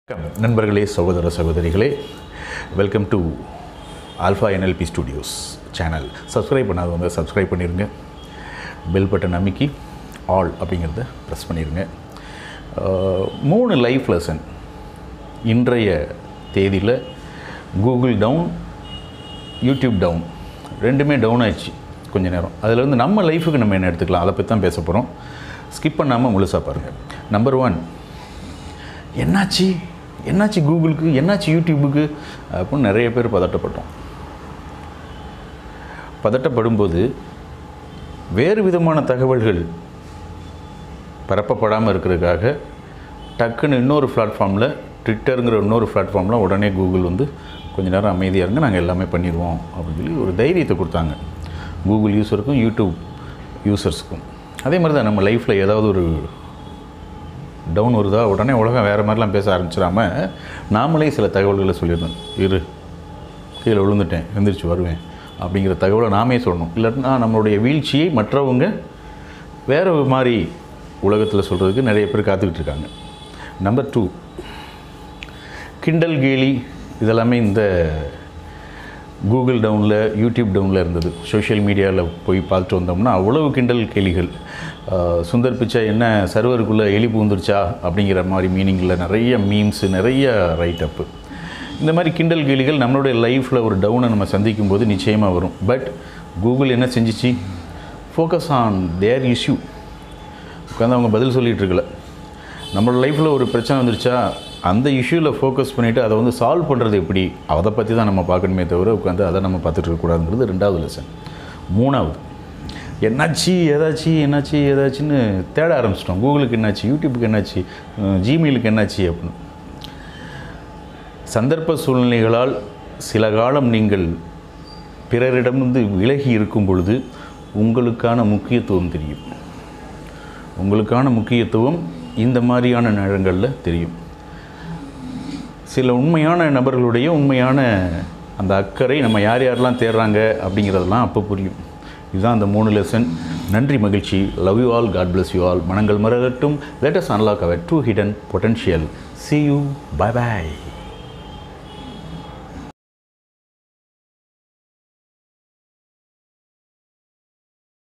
வணக்கம் நண்பர்களே சகோதர சகோதரிகளே welcome to Alpha NLP Studios channel subscribe பண்ணாதவங்க சப்ஸ்கிரைப் பண்ணிடுங்க பெல் பட்டன் அமைக்கி ஆல் அப்படிங்கிறத ப்ரெஸ் பண்ணிடுங்க அஹ், மூணு லைஃப் லெசன் இன்றைய தேதியில் கூகுள் டவுன் யூடியூப் டவுன் ரெண்டுமே டவுன் ஆயிடுச்சு கொஞ்ச நேரம் அதில் வந்து நம்ம லைஃபுக்கு நம்ம என்ன எடுத்துக்கலாம் அதை பற்றி தான் பேச போகிறோம் ஸ்கிப் பண்ணாமல் முழுசாக பாருங்கள் நம்பர் ஒன் என்னாச்சு என்னாச்சு கூகுளுக்கு என்னாச்சு யூடியூபுக்கு அப்படின்னு நிறைய பேர் பதட்டப்பட்டோம் பதட்டப்படும்போது வேறு விதமான தகவல்கள் பரப்பப்படாமல் இருக்கிறதுக்காக டக்குன்னு இன்னொரு பிளாட்ஃபார்மில் ட்விட்டருங்கிற இன்னொரு பிளாட்ஃபார்மில் உடனே கூகுள் வந்து கொஞ்ச நேரம் அமைதியாக இருங்க நாங்கள் எல்லாமே பண்ணிடுவோம் அப்படின்னு சொல்லி ஒரு தைரியத்தை கொடுத்தாங்க கூகுள் யூஸருக்கும் யூடியூப் யூசர்ஸுக்கும் அதே மாதிரி தான் நம்ம லைஃப்பில் ஏதாவது ஒரு டவுன் வருதா உடனே உலகம் வேறு மாதிரிலாம் பேச ஆரம்பிச்சிடாம நாமளே சில தகவல்களை சொல்லிடணும் இரு கீழே விழுந்துட்டேன் எந்திரிச்சு வருவேன் அப்படிங்கிற தகவலை நாமே சொல்லணும் இல்லாட்டினா நம்மளுடைய வீழ்ச்சியை மற்றவங்க வேறு மாதிரி உலகத்தில் சொல்கிறதுக்கு நிறைய பேர் காத்துக்கிட்டு இருக்காங்க நம்பர் டூ கிண்டல் கேலி இதெல்லாமே இந்த கூகுள் டவுனில் யூடியூப் டவுனில் இருந்தது சோஷியல் மீடியாவில் போய் பார்த்துட்டு வந்தோம்னா அவ்வளவு கிண்டல் கேலிகள் ஆஹ் சுந்தர் பிச்சை என்ன சர்வருக்குள்ளே எலி பூந்துருச்சா அப்படிங்கிற மாதிரி மீனிங்கில் நிறைய மீம்ஸு நிறைய ரைட் அப்பு இந்த மாதிரி கிண்டல் கேலிகள் நம்மளுடைய லைஃப்பில் ஒரு டவுனை நம்ம சந்திக்கும் போது நிச்சயமாக வரும் பட் கூகுள் என்ன செஞ்சிச்சு ஃபோக்கஸ் ஆன் தேர் இஷ்யூ உட்காந்து அவங்க பதில் சொல்லிகிட்டு இருக்கல நம்மளோட லைஃப்பில் ஒரு பிரச்சனை வந்துருச்சா அந்த இஷ்யூவில் ஃபோக்கஸ் பண்ணிவிட்டு அதை வந்து சால்வ் பண்ணுறது எப்படி அதை பற்றி தான் நம்ம பார்க்கணுமே தவிர உட்காந்து அதை நம்ம பார்த்துட்டு இருக்கக்கூடாதுங்கிறது ரெண்டாவது லெசன் மூணாவது என்னாச்சு ஏதாச்சு என்னாச்சு ஏதாச்சுன்னு தேட ஆரம்பிச்சிட்டோம் கூகுளுக்கு என்னாச்சு யூடியூப்புக்கு என்னாச்சு அஹ் ஜிமெயிலுக்கு என்னாச்சு அப்படின்னு சந்தர்ப்ப சூழ்நிலைகளால் சில காலம் நீங்கள் பிறரிடமிருந்து விலகி இருக்கும் பொழுது உங்களுக்கான முக்கியத்துவம் தெரியும் உங்களுக்கான முக்கியத்துவம் இந்த மாதிரியான நேரங்களில் தெரியும் சில உண்மையான நபர்களுடைய உண்மையான அந்த அக்கறை நம்ம யார் யாரெல்லாம் தேடுறாங்க அப்படிங்கிறதெல்லாம் அப்போ புரியும் இதுதான் அந்த மூணு லெசன் நன்றி மகிழ்ச்சி love you all God bless you all மனங்கள் மறகட்டும் let's unlock our true hidden potential see you bye bye